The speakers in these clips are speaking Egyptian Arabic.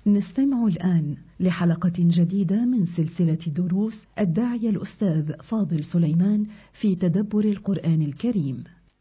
نستمع الآن لحلقة جديدة من سلسلة دروس الداعية الأستاذ فاضل سليمان في تدبر القرآن الكريم.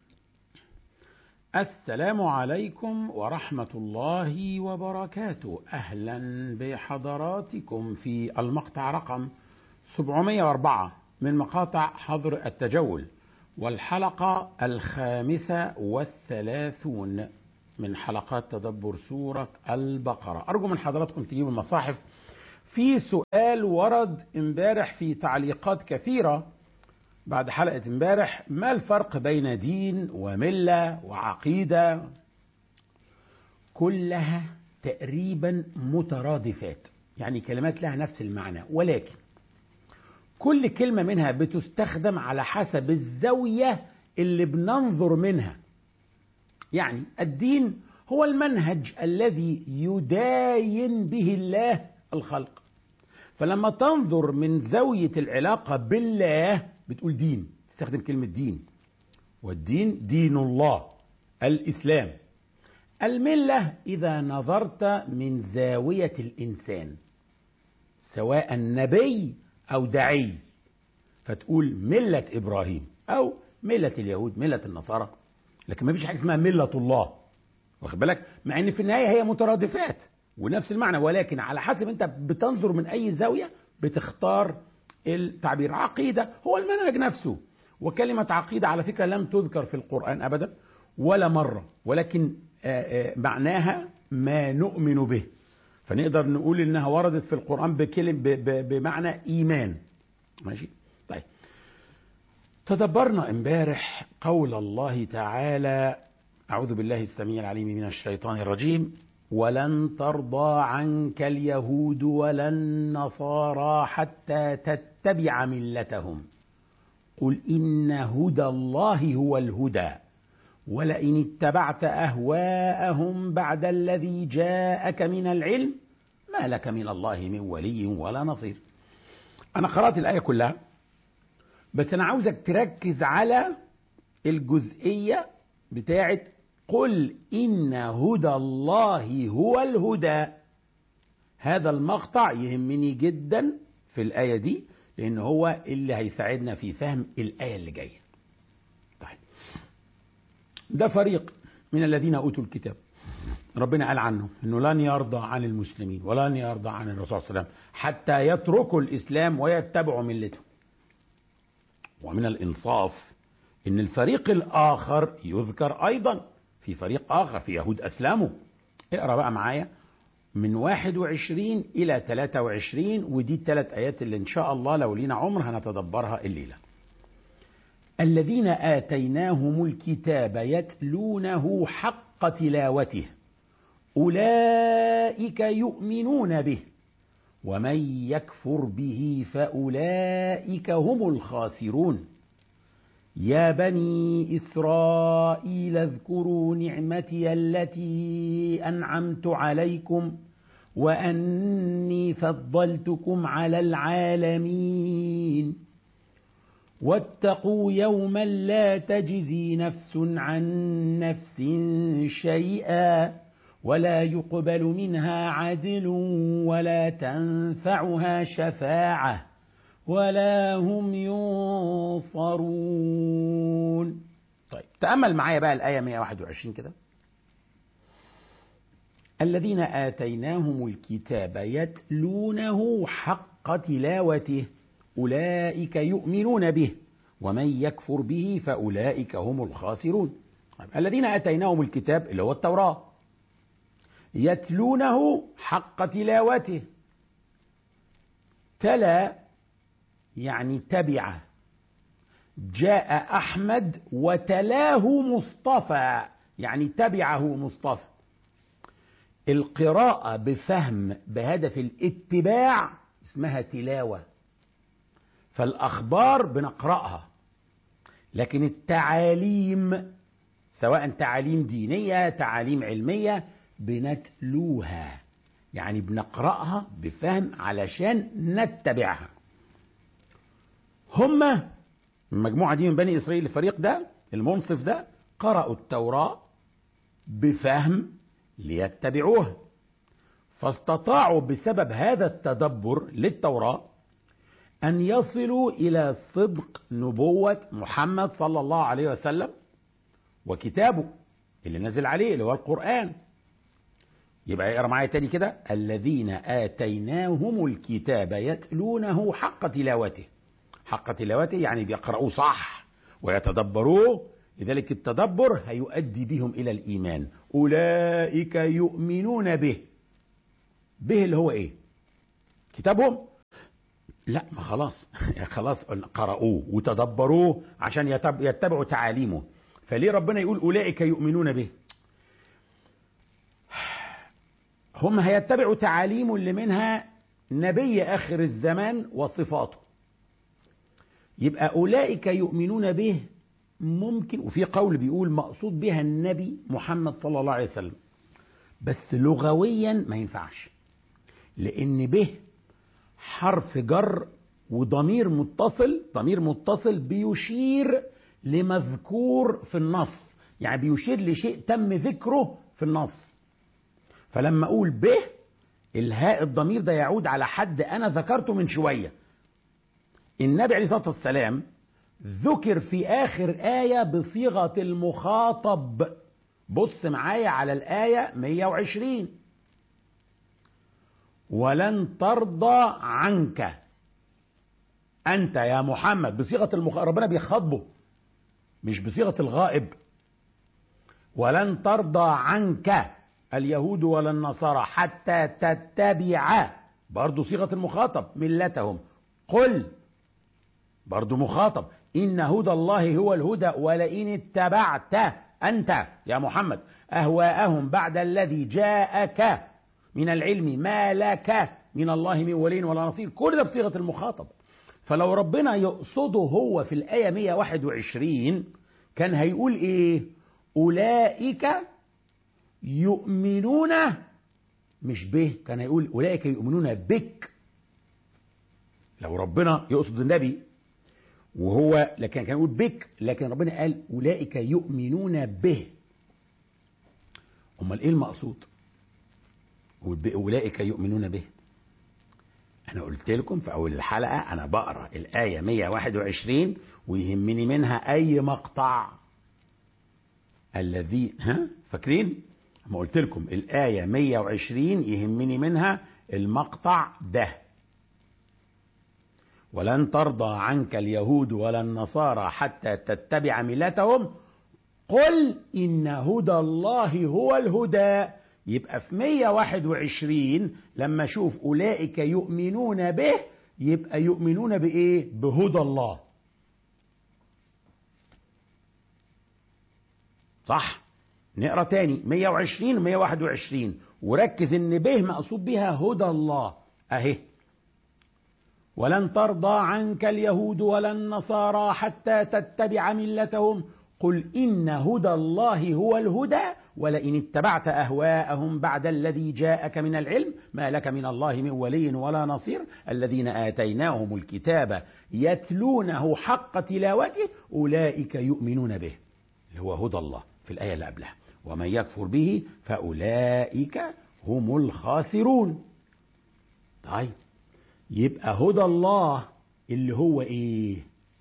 السلام عليكم ورحمة الله وبركاته، أهلا بحضراتكم في المقطع رقم 704 من مقاطع حظر التجول، والحلقة الخامسة والثلاثون من حلقات تدبر سورة البقرة أرجو من حضراتكم تجيبوا المصاحف في سؤال ورد امبارح في تعليقات كثيرة بعد حلقة امبارح ما الفرق بين دين وملة وعقيدة كلها تقريبا مترادفات يعني كلمات لها نفس المعنى ولكن كل كلمة منها بتستخدم على حسب الزاوية اللي بننظر منها يعني الدين هو المنهج الذي يداين به الله الخلق فلما تنظر من زاوية العلاقة بالله بتقول دين تستخدم كلمة دين والدين دين الله الإسلام الملة إذا نظرت من زاوية الإنسان سواء نبي أو دعي فتقول ملة إبراهيم أو ملة اليهود ملة النصارى لكن ما فيش حاجه اسمها مله الله واخد بالك مع ان في النهايه هي مترادفات ونفس المعنى ولكن على حسب انت بتنظر من اي زاويه بتختار التعبير عقيده هو المنهج نفسه وكلمه عقيده على فكره لم تذكر في القران ابدا ولا مره ولكن معناها ما نؤمن به فنقدر نقول انها وردت في القران بكلم بمعنى ايمان ماشي طيب تدبرنا امبارح قول الله تعالى اعوذ بالله السميع العليم من الشيطان الرجيم ولن ترضى عنك اليهود ولا النصارى حتى تتبع ملتهم قل ان هدى الله هو الهدى ولئن اتبعت اهواءهم بعد الذي جاءك من العلم ما لك من الله من ولي ولا نصير انا قرات الايه كلها بس انا عاوزك تركز على الجزئيه بتاعت قل ان هدى الله هو الهدى هذا المقطع يهمني جدا في الايه دي لان هو اللي هيساعدنا في فهم الايه اللي جايه طيب ده فريق من الذين اوتوا الكتاب ربنا قال عنه انه لن يرضى عن المسلمين ولن يرضى عن الرسول صلى الله عليه وسلم حتى يتركوا الاسلام ويتبعوا ملته ومن الإنصاف إن الفريق الآخر يذكر أيضا في فريق آخر في يهود أسلموا اقرأ بقى معايا من 21 إلى 23 ودي الثلاث آيات اللي إن شاء الله لو لينا عمر هنتدبرها الليلة الذين آتيناهم الكتاب يتلونه حق تلاوته أولئك يؤمنون به ومن يكفر به فاولئك هم الخاسرون يا بني اسرائيل اذكروا نعمتي التي انعمت عليكم واني فضلتكم على العالمين واتقوا يوما لا تجزي نفس عن نفس شيئا ولا يقبل منها عدل ولا تنفعها شفاعة ولا هم ينصرون طيب تأمل معايا بقى الآية 121 كده الذين آتيناهم الكتاب يتلونه حق تلاوته أولئك يؤمنون به ومن يكفر به فأولئك هم الخاسرون طيب. الذين آتيناهم الكتاب اللي هو التوراة يتلونه حق تلاوته تلا يعني تبع جاء احمد وتلاه مصطفى يعني تبعه مصطفى القراءه بفهم بهدف الاتباع اسمها تلاوه فالاخبار بنقراها لكن التعاليم سواء تعاليم دينيه تعاليم علميه بنتلوها يعني بنقرأها بفهم علشان نتبعها هم المجموعة دي من بني إسرائيل الفريق ده المنصف ده قرأوا التوراة بفهم ليتبعوها فاستطاعوا بسبب هذا التدبر للتوراة أن يصلوا إلى صدق نبوة محمد صلى الله عليه وسلم وكتابه اللي نزل عليه اللي هو القرآن يبقى اقرا معايا تاني كده الذين آتيناهم الكتاب يتلونه حق تلاوته حق تلاوته يعني بيقرأوه صح ويتدبروه لذلك التدبر هيؤدي بهم إلى الإيمان أولئك يؤمنون به به اللي هو إيه كتابهم لا ما خلاص خلاص قرأوه وتدبروه عشان يتبعوا تعاليمه فليه ربنا يقول أولئك يؤمنون به هم هيتبعوا تعاليمه اللي منها نبي آخر الزمان وصفاته يبقى أولئك يؤمنون به ممكن وفي قول بيقول مقصود بها النبي محمد صلى الله عليه وسلم بس لغويا ما ينفعش لأن به حرف جر وضمير متصل ضمير متصل بيشير لمذكور في النص يعني بيشير لشيء تم ذكره في النص فلما اقول به الهاء الضمير ده يعود على حد انا ذكرته من شويه النبي عليه الصلاه والسلام ذكر في اخر ايه بصيغه المخاطب بص معايا على الايه 120 ولن ترضى عنك انت يا محمد بصيغه المخ... ربنا بيخاطبه مش بصيغه الغائب ولن ترضى عنك اليهود ولا النصارى حتى تتبع برضو صيغة المخاطب ملتهم قل برضو مخاطب إن هدى الله هو الهدى ولئن اتبعت أنت يا محمد أهواءهم بعد الذي جاءك من العلم ما لك من الله من ولي ولا نصير كل ده بصيغة المخاطب فلو ربنا يقصده هو في الآية 121 كان هيقول إيه أولئك يؤمنون مش به كان يقول أولئك يؤمنون بك لو ربنا يقصد النبي وهو لكن كان يقول بك لكن ربنا قال أولئك يؤمنون به أمال إيه المقصود أولئك يؤمنون به أنا قلت لكم في أول الحلقة أنا بقرأ الآية 121 ويهمني منها أي مقطع الذي ها فاكرين؟ ما قلت لكم الآية 120 يهمني منها المقطع ده ولن ترضى عنك اليهود ولا النصارى حتى تتبع ملتهم قل إن هدى الله هو الهدى يبقى في 121 لما أشوف أولئك يؤمنون به يبقى يؤمنون بإيه؟ بهدى الله صح نقرا تاني 120 121 وركز ان به مقصود بها هدى الله اهي ولن ترضى عنك اليهود ولا النصارى حتى تتبع ملتهم قل ان هدى الله هو الهدى ولئن اتبعت اهواءهم بعد الذي جاءك من العلم ما لك من الله من ولي ولا نصير الذين اتيناهم الكتاب يتلونه حق تلاوته اولئك يؤمنون به اللي هو هدى الله في الايه اللي قبلها ومن يكفر به فأولئك هم الخاسرون طيب يبقى هدى الله اللي هو ايه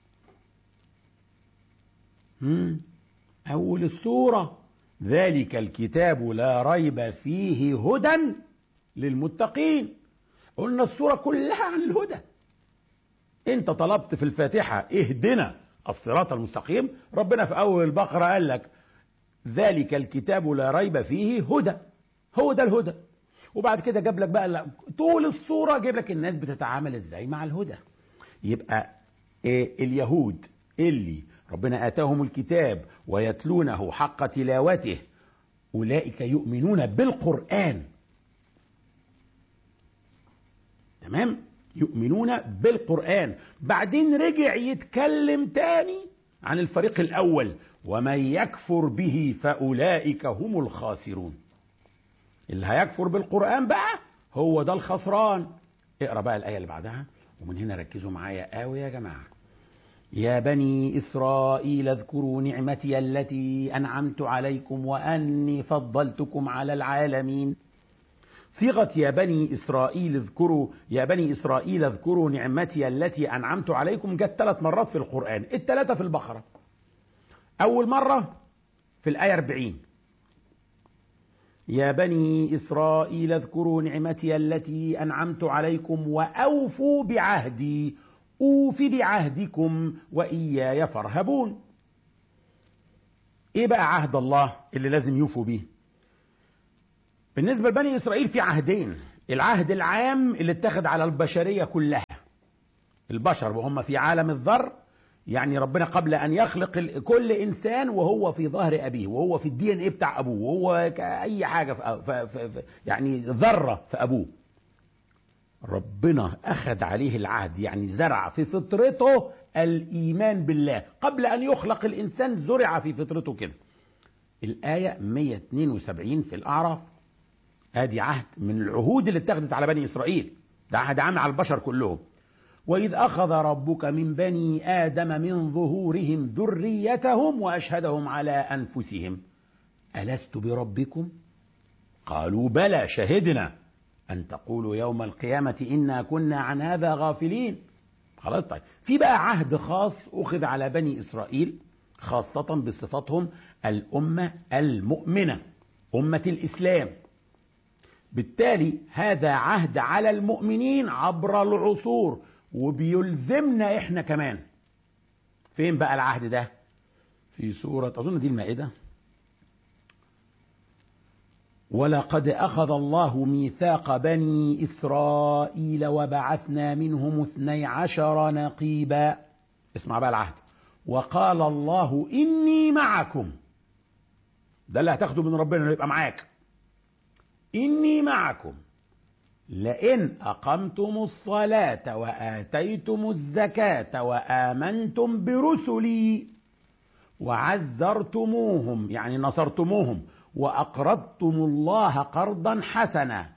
مم. أول السورة ذلك الكتاب لا ريب فيه هدى للمتقين قلنا السورة كلها عن الهدى انت طلبت في الفاتحة اهدنا الصراط المستقيم ربنا في أول البقرة قال لك ذلك الكتاب لا ريب فيه هدى هو ده الهدى وبعد كده جاب لك بقى طول الصورة جاب لك الناس بتتعامل ازاي مع الهدى يبقى إيه اليهود اللي ربنا آتاهم الكتاب ويتلونه حق تلاوته أولئك يؤمنون بالقرآن تمام يؤمنون بالقرآن بعدين رجع يتكلم تاني عن الفريق الأول ومن يكفر به فأولئك هم الخاسرون اللي هيكفر بالقرآن بقى هو ده الخسران اقرا بقى الآية اللي بعدها ومن هنا ركزوا معايا قوي يا جماعة يا بني إسرائيل اذكروا نعمتي التي أنعمت عليكم وأني فضلتكم على العالمين صيغة يا بني إسرائيل اذكروا يا بني إسرائيل اذكروا نعمتي التي أنعمت عليكم جت ثلاث مرات في القرآن الثلاثة في البقرة أول مرة في الآية 40 يا بني إسرائيل اذكروا نعمتي التي أنعمت عليكم وأوفوا بعهدي أوف بعهدكم وإياي فارهبون إيه بقى عهد الله اللي لازم يوفوا بيه بالنسبة لبني إسرائيل في عهدين العهد العام اللي اتخذ على البشرية كلها البشر وهم في عالم الذر يعني ربنا قبل ان يخلق كل انسان وهو في ظهر ابيه وهو في الدي ان ايه بتاع ابوه وهو اي حاجه في في في يعني ذره في ابوه ربنا اخذ عليه العهد يعني زرع في فطرته الايمان بالله قبل ان يخلق الانسان زرع في فطرته كده الايه 172 في الاعراف ادي عهد من العهود اللي اتخذت على بني اسرائيل ده عهد عام على البشر كلهم وإذ أخذ ربك من بني آدم من ظهورهم ذريتهم وأشهدهم على أنفسهم ألست بربكم؟ قالوا بلى شهدنا أن تقولوا يوم القيامة إنا كنا عن هذا غافلين خلاص طيب في بقى عهد خاص أخذ على بني إسرائيل خاصة بصفتهم الأمة المؤمنة أمة الإسلام بالتالي هذا عهد على المؤمنين عبر العصور وبيلزمنا احنا كمان فين بقى العهد ده في سورة أظن دي المائدة ولقد أخذ الله ميثاق بني إسرائيل وبعثنا منهم اثني عشر نقيبا اسمع بقى العهد وقال الله إني معكم ده اللي هتاخده من ربنا انه يبقى معاك إني معكم لئن أقمتم الصلاة وآتيتم الزكاة وآمنتم برسلي وعزرتموهم يعني نصرتموهم وأقرضتم الله قرضا حسنا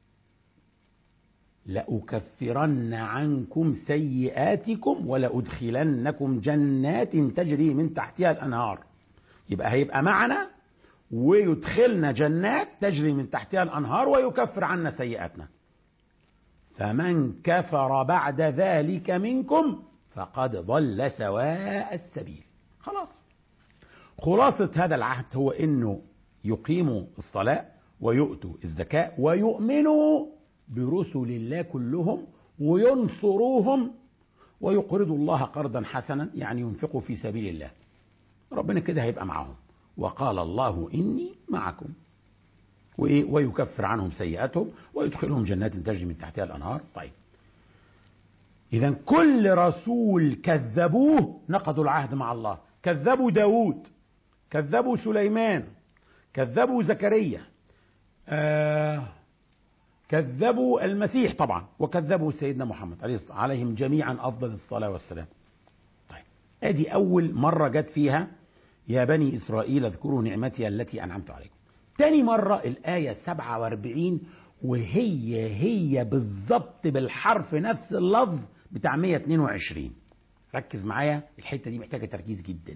لأكفرن عنكم سيئاتكم ولأدخلنكم جنات تجري من تحتها الأنهار يبقى هيبقى معنا ويدخلنا جنات تجري من تحتها الأنهار ويكفر عنا سيئاتنا فمن كفر بعد ذلك منكم فقد ضل سواء السبيل خلاص خلاصة هذا العهد هو انه يقيموا الصلاة ويؤتوا الزكاة ويؤمنوا برسل الله كلهم وينصروهم ويقرضوا الله قرضا حسنا يعني ينفقوا في سبيل الله ربنا كده هيبقى معهم وقال الله إني معكم وإيه ويكفر عنهم سيئاتهم ويدخلهم جنات تجري من تحتها الأنهار طيب إذا كل رسول كذبوه نقضوا العهد مع الله كذبوا داود كذبوا سليمان كذبوا زكريا آه كذبوا المسيح طبعا وكذبوا سيدنا محمد عليهم جميعا أفضل الصلاة والسلام طيب ادي أول مرة جت فيها يا بني إسرائيل اذكروا نعمتي التي أنعمت عليكم تاني مرة الآية 47 وهي هي بالظبط بالحرف نفس اللفظ بتاع 122 ركز معايا الحتة دي محتاجة تركيز جدا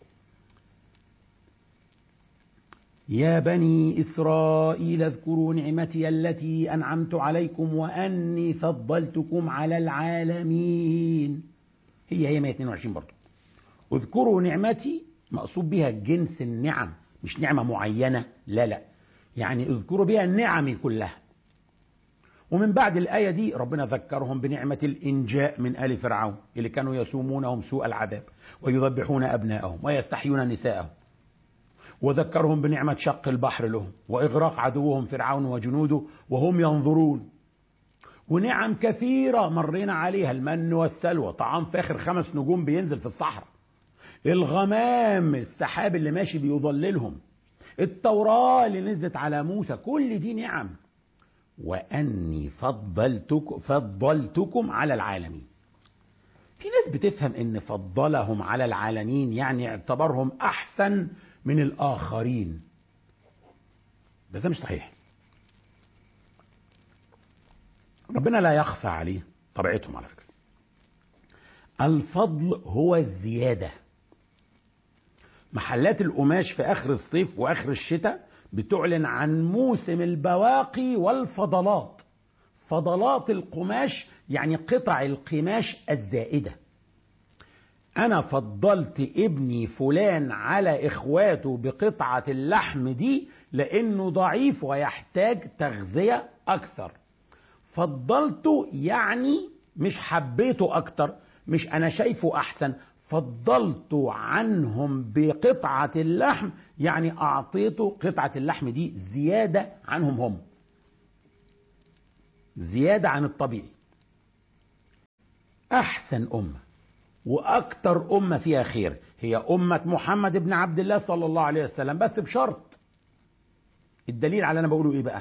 يا بني إسرائيل اذكروا نعمتي التي أنعمت عليكم وأني فضلتكم على العالمين هي هي 122 برضو اذكروا نعمتي مقصود بها جنس النعم مش نعمة معينة لا لا يعني اذكروا بها النعم كلها ومن بعد الآية دي ربنا ذكرهم بنعمة الإنجاء من آل فرعون اللي كانوا يسومونهم سوء العذاب ويذبحون أبناءهم ويستحيون نساءهم وذكرهم بنعمة شق البحر لهم وإغراق عدوهم فرعون وجنوده وهم ينظرون ونعم كثيرة مرينا عليها المن والسلوى طعام فاخر خمس نجوم بينزل في الصحراء الغمام السحاب اللي ماشي بيظللهم التوراة اللي نزلت على موسى كل دي نعم وأني فضلتك فضلتكم على العالمين في ناس بتفهم ان فضلهم على العالمين يعني اعتبرهم احسن من الاخرين بس ده مش صحيح ربنا لا يخفى عليه طبيعتهم على فكره الفضل هو الزياده محلات القماش في اخر الصيف واخر الشتاء بتعلن عن موسم البواقي والفضلات فضلات القماش يعني قطع القماش الزائدة أنا فضلت ابني فلان على إخواته بقطعة اللحم دي لأنه ضعيف ويحتاج تغذية أكثر فضلته يعني مش حبيته أكتر مش أنا شايفه أحسن فضلت عنهم بقطعة اللحم يعني أعطيته قطعة اللحم دي زيادة عنهم هم زيادة عن الطبيعي أحسن أمة وأكتر أمة فيها خير هي أمة محمد بن عبد الله صلى الله عليه وسلم بس بشرط الدليل على أنا بقوله إيه بقى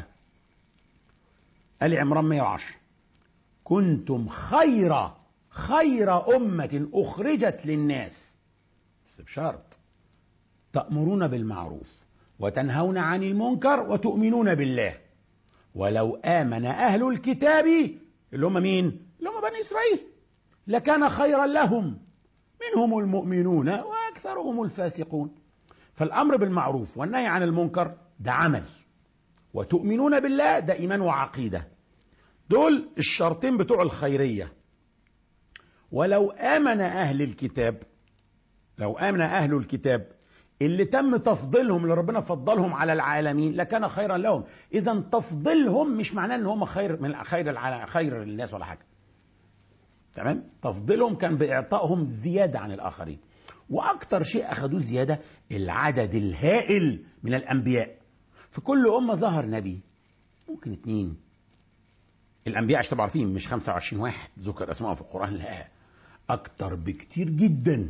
آل عمران 110 كنتم خير خير أمة أخرجت للناس بس بشرط تأمرون بالمعروف وتنهون عن المنكر وتؤمنون بالله ولو آمن أهل الكتاب اللي هم مين؟ اللي هم بني إسرائيل لكان خيرا لهم منهم المؤمنون وأكثرهم الفاسقون فالأمر بالمعروف والنهي عن المنكر ده عمل وتؤمنون بالله ده إيمان وعقيدة دول الشرطين بتوع الخيرية ولو آمن أهل الكتاب لو آمن أهل الكتاب اللي تم تفضيلهم اللي ربنا فضلهم على العالمين لكان خيرا لهم إذا تفضيلهم مش معناه إن هم خير من خير العالم خير للناس ولا حاجة تمام تفضيلهم كان بإعطائهم زيادة عن الآخرين وأكتر شيء أخذوه زيادة العدد الهائل من الأنبياء في كل أمة ظهر نبي ممكن اتنين الأنبياء عشان تبقوا عارفين مش 25 واحد ذكر أسمائهم في القرآن لا أكتر بكتير جدا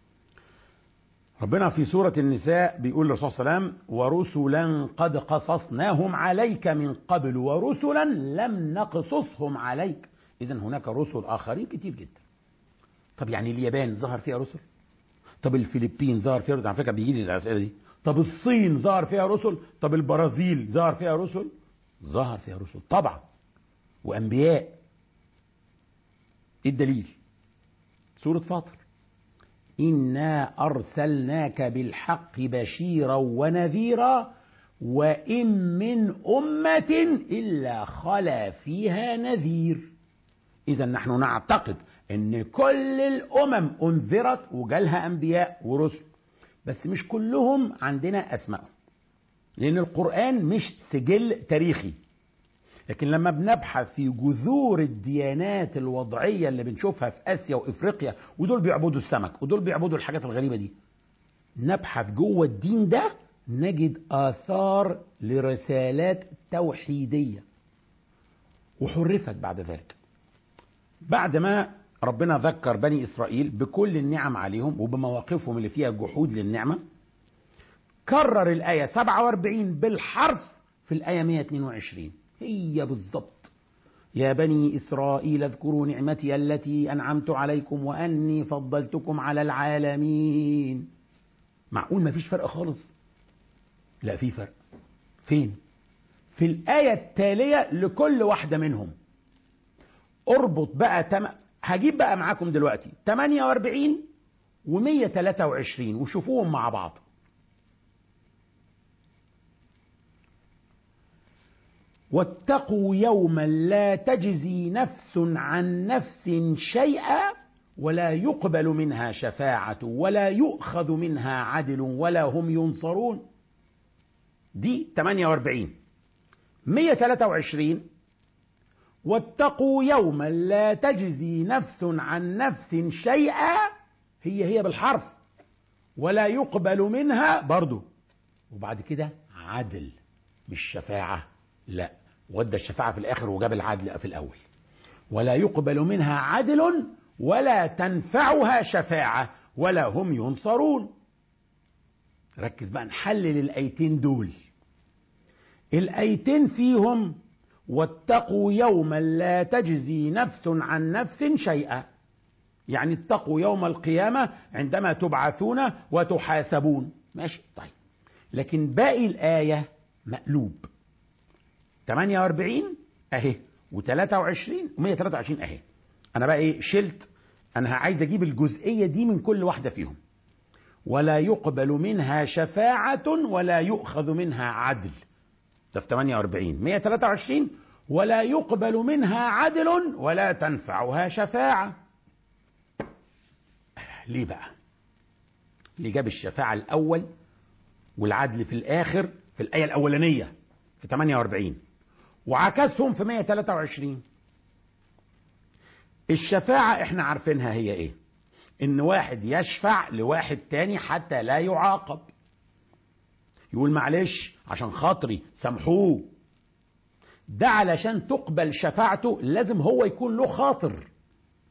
ربنا في سورة النساء بيقول للرسول صلى الله عليه وسلم ورسلا قد قصصناهم عليك من قبل ورسلا لم نقصصهم عليك إذا هناك رسل آخرين كتير جدا طب يعني اليابان ظهر فيها رسل طب الفلبين ظهر فيها رسل على فكرة بيجي لي الأسئلة دي طب الصين ظهر فيها رسل طب البرازيل ظهر فيها رسل ظهر فيها رسل طبعا وأنبياء إيه الدليل سورة فاطر إنا أرسلناك بالحق بشيرا ونذيرا وإن من أمة إلا خلا فيها نذير إذا نحن نعتقد أن كل الأمم أنذرت وجالها أنبياء ورسل بس مش كلهم عندنا أسماء لأن القرآن مش سجل تاريخي لكن لما بنبحث في جذور الديانات الوضعية اللي بنشوفها في آسيا وإفريقيا ودول بيعبدوا السمك ودول بيعبدوا الحاجات الغريبة دي نبحث جوه الدين ده نجد آثار لرسالات توحيدية وحرفت بعد ذلك بعد ما ربنا ذكر بني إسرائيل بكل النعم عليهم وبمواقفهم اللي فيها جحود للنعمة كرر الآية 47 بالحرف في الآية 122 هي بالضبط يا بني إسرائيل اذكروا نعمتي التي أنعمت عليكم وأني فضلتكم على العالمين معقول ما فيش فرق خالص لا في فرق فين في الآية التالية لكل واحدة منهم اربط بقى تم... هجيب بقى معاكم دلوقتي 48 و123 وشوفوهم مع بعض واتقوا يوما لا تجزي نفس عن نفس شيئا ولا يقبل منها شفاعة ولا يؤخذ منها عدل ولا هم ينصرون دي 48 123 واتقوا يوما لا تجزي نفس عن نفس شيئا هي هي بالحرف ولا يقبل منها برضو وبعد كده عدل مش شفاعة لا ودى الشفاعة في الآخر وجاب العدل في الأول ولا يقبل منها عدل ولا تنفعها شفاعة ولا هم ينصرون ركز بقى نحلل الآيتين دول الآيتين فيهم واتقوا يوما لا تجزي نفس عن نفس شيئا يعني اتقوا يوم القيامة عندما تبعثون وتحاسبون ماشي طيب لكن باقي الآية مقلوب 48 اهي و23 و123 اهي انا بقى ايه شلت انا عايز اجيب الجزئيه دي من كل واحده فيهم ولا يقبل منها شفاعة ولا يؤخذ منها عدل ده في 48 123 ولا يقبل منها عدل ولا تنفعها شفاعة ليه بقى اللي جاب الشفاعة الأول والعدل في الآخر في الآية الأولانية في 48 وعكسهم في 123 الشفاعة احنا عارفينها هي ايه ان واحد يشفع لواحد تاني حتى لا يعاقب يقول معلش عشان خاطري سامحوه ده علشان تقبل شفاعته لازم هو يكون له خاطر